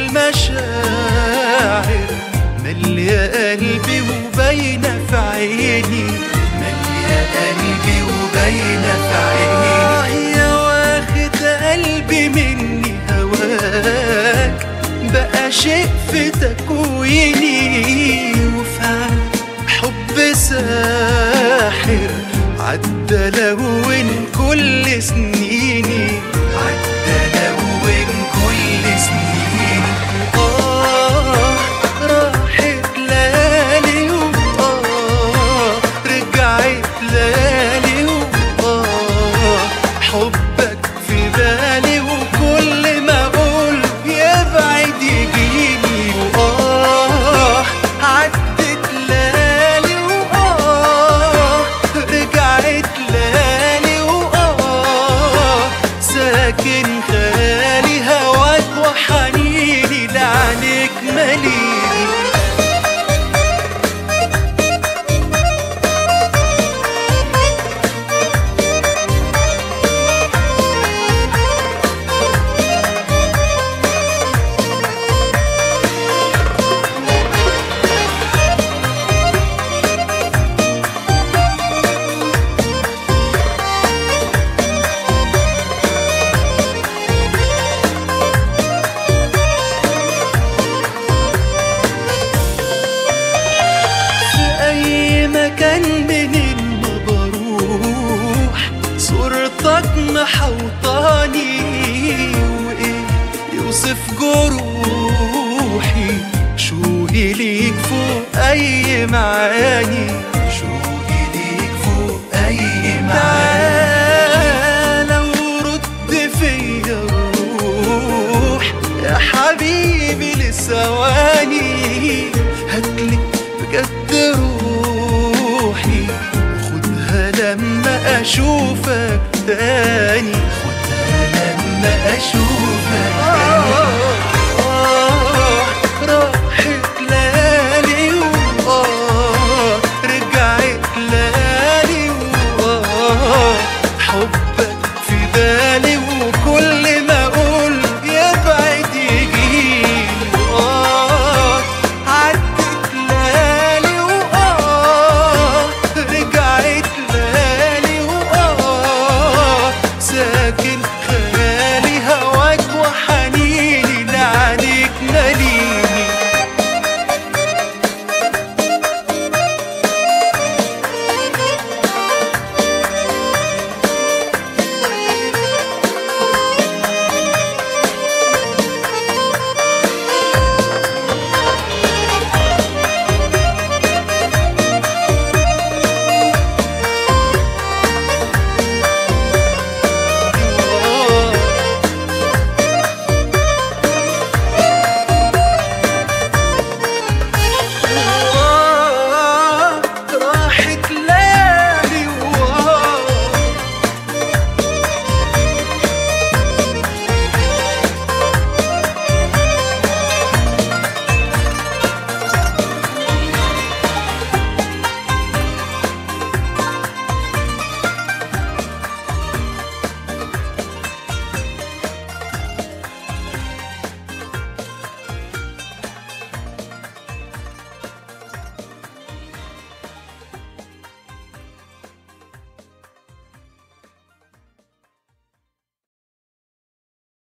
المشاعر مليا قلبي وباينة في عيني مليا قلبي وباينة في عيني يا واخد قلبي مني هواك بقى شيء في تكويني وفعلا حب ساحر عدى لون كل سنيني عدى لون كل سنيني آه راحت لالي وآه رجعت لالي وآه حبك في بالي وكل ما أقول يبعد يجيني وآه عدت لالي وآه رجعت لالي وآه ساكن خالي هواك وحنيني لعنيك مليني في أي مكان منين ما بروح صورتك محوطاني وإيه يوصف جروحي شوقي ليك فوق أي معاني شوقي ليك فوق أي معاني تعالى ورد فيا الروح يا حبيبي لثواني هاتلي بجد روحي خدها لما اشوفك تاني